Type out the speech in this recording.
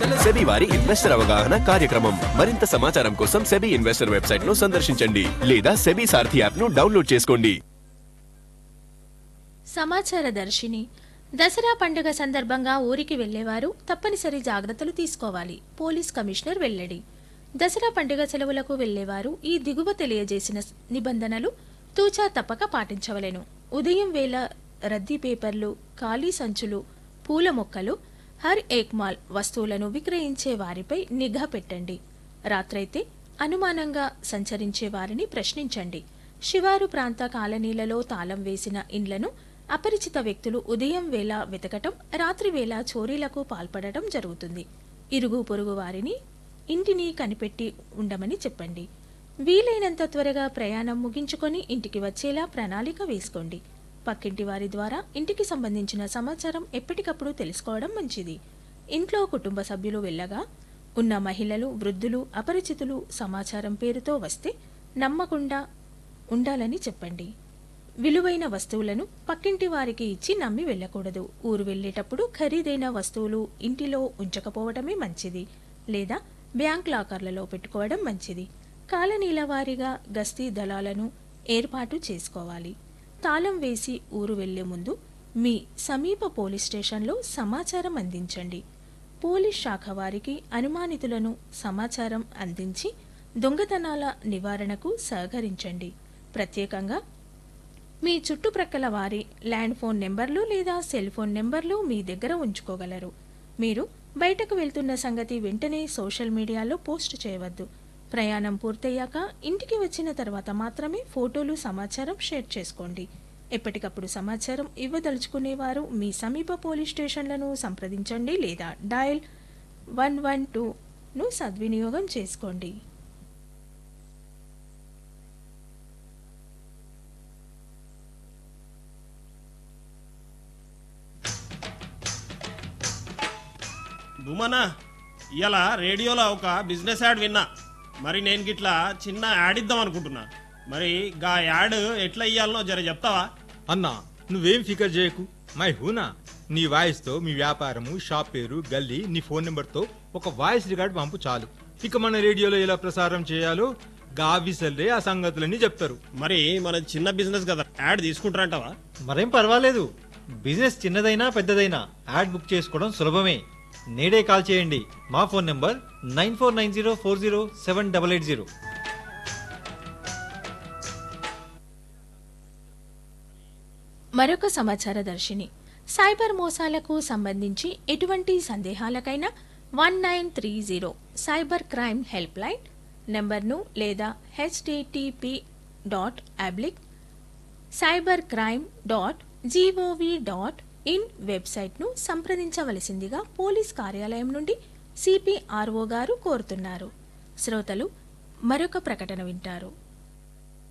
SEBI వారి investor అవగాహన కార్యక్రమం మరింత సమాచారం కోసం సెబీ ఇన్వెస్టర్ వెబ్సైట్ ను సందర్శించండి లేదా సెబీ సారథి యాప్ ను డౌన్లోడ్ చేసుకోండి సమాచార దర్శిని దసరా పండుగ సందర్భంగా ఊరికి వెళ్లేవారు తప్పనిసరి జాగ్రత్తలు తీసుకోవాలి పోలీస్ కమిషనర్ వెల్లడి దసరా పండుగ సెలవులకు వెళ్లేవారు ఈ దిగువ తెలియజేసిన స్- నిబంధనలు తూచా తప్పక పాటించవలెను ఉదయం వేళ రద్దీ పేపర్లు ఖాళీ సంచులు పూల మొక్కలు హర్ ఏక్ మాల్ వస్తువులను విక్రయించే వారిపై నిఘా పెట్టండి రాత్రైతే అనుమానంగా సంచరించే వారిని ప్రశ్నించండి శివారు ప్రాంత కాలనీలలో తాళం వేసిన ఇండ్లను అపరిచిత వ్యక్తులు ఉదయం వేళ వెతకటం రాత్రి వేళ చోరీలకు పాల్పడటం జరుగుతుంది ఇరుగు పొరుగు వారిని ఇంటిని కనిపెట్టి ఉండమని చెప్పండి వీలైనంత త్వరగా ప్రయాణం ముగించుకొని ఇంటికి వచ్చేలా ప్రణాళిక వేసుకోండి పక్కింటి వారి ద్వారా ఇంటికి సంబంధించిన సమాచారం ఎప్పటికప్పుడు తెలుసుకోవడం మంచిది ఇంట్లో కుటుంబ సభ్యులు వెళ్ళగా ఉన్న మహిళలు వృద్ధులు అపరిచితులు సమాచారం పేరుతో వస్తే నమ్మకుండా ఉండాలని చెప్పండి విలువైన వస్తువులను పక్కింటి వారికి ఇచ్చి నమ్మి వెళ్ళకూడదు ఊరు వెళ్ళేటప్పుడు ఖరీదైన వస్తువులు ఇంటిలో ఉంచకపోవడమే మంచిది లేదా బ్యాంక్ లాకర్లలో పెట్టుకోవడం మంచిది కాలనీల వారీగా గస్తీ దళాలను ఏర్పాటు చేసుకోవాలి తాళం వేసి ఊరు వెళ్లే ముందు మీ సమీప పోలీస్ స్టేషన్లో సమాచారం అందించండి పోలీస్ శాఖ వారికి అనుమానితులను సమాచారం అందించి దొంగతనాల నివారణకు సహకరించండి ప్రత్యేకంగా మీ చుట్టుప్రక్కల వారి ల్యాండ్ ఫోన్ నెంబర్లు లేదా సెల్ ఫోన్ నెంబర్లు మీ దగ్గర ఉంచుకోగలరు మీరు బయటకు వెళ్తున్న సంగతి వెంటనే సోషల్ మీడియాలో పోస్ట్ చేయవద్దు ప్రయాణం పూర్తయ్యాక ఇంటికి వచ్చిన తర్వాత మాత్రమే ఫోటోలు సమాచారం షేర్ చేసుకోండి ఎప్పటికప్పుడు సమాచారం ఇవ్వదలుచుకునేవారు మీ సమీప పోలీస్ స్టేషన్లను సంప్రదించండి లేదా డయల్ వన్ వన్ టూను సద్వినియోగం చేసుకోండి భూమనా ఇవాళ రేడియోలో ఒక బిజినెస్ యాడ్ విన్నా మరి నేను గిట్లా చిన్న యాడ్ ఇద్దాం అనుకుంటున్నా మరి గా యాడ్ ఎట్లా ఇయ్యాలనో జర చెప్తావా అన్నా నువ్వేం ఫికర్ చేయకు మై హూనా నీ వాయిస్తో మీ వ్యాపారము షాప్ పేరు గల్లీ నీ ఫోన్ నెంబర్తో ఒక వాయిస్ రికార్డ్ పంపు చాలు ఇక మన రేడియోలో ఎలా ప్రసారం చేయాలో గావిసల్లే ఆ సంగతులన్నీ చెప్తారు మరి మన చిన్న బిజినెస్ కదా యాడ్ తీసుకుంటారంటావా మరేం పర్వాలేదు బిజినెస్ చిన్నదైనా పెద్దదైనా యాడ్ బుక్ చేసుకోవడం సులభమే నేడే కాల్ చేయండి మా phone number nine four nine zero four zero seven double eight zero మరొక సమాచార దర్శిని సైబర్ మోసాలకు సంబంధించి ఎటువంటి సందేహాలకైనా one nine three zero cyber crime help line నెంబర్ను లేదా HTTP dot oblique cyber crime dot GOV dot in వెబ్సైట్ను సంప్రదించవలసిందిగా పోలీస్ కార్యాలయం నుండి సిపిఆర్ఓ గారు కోరుతున్నారు శ్రోతలు మరొక ప్రకటన వింటారు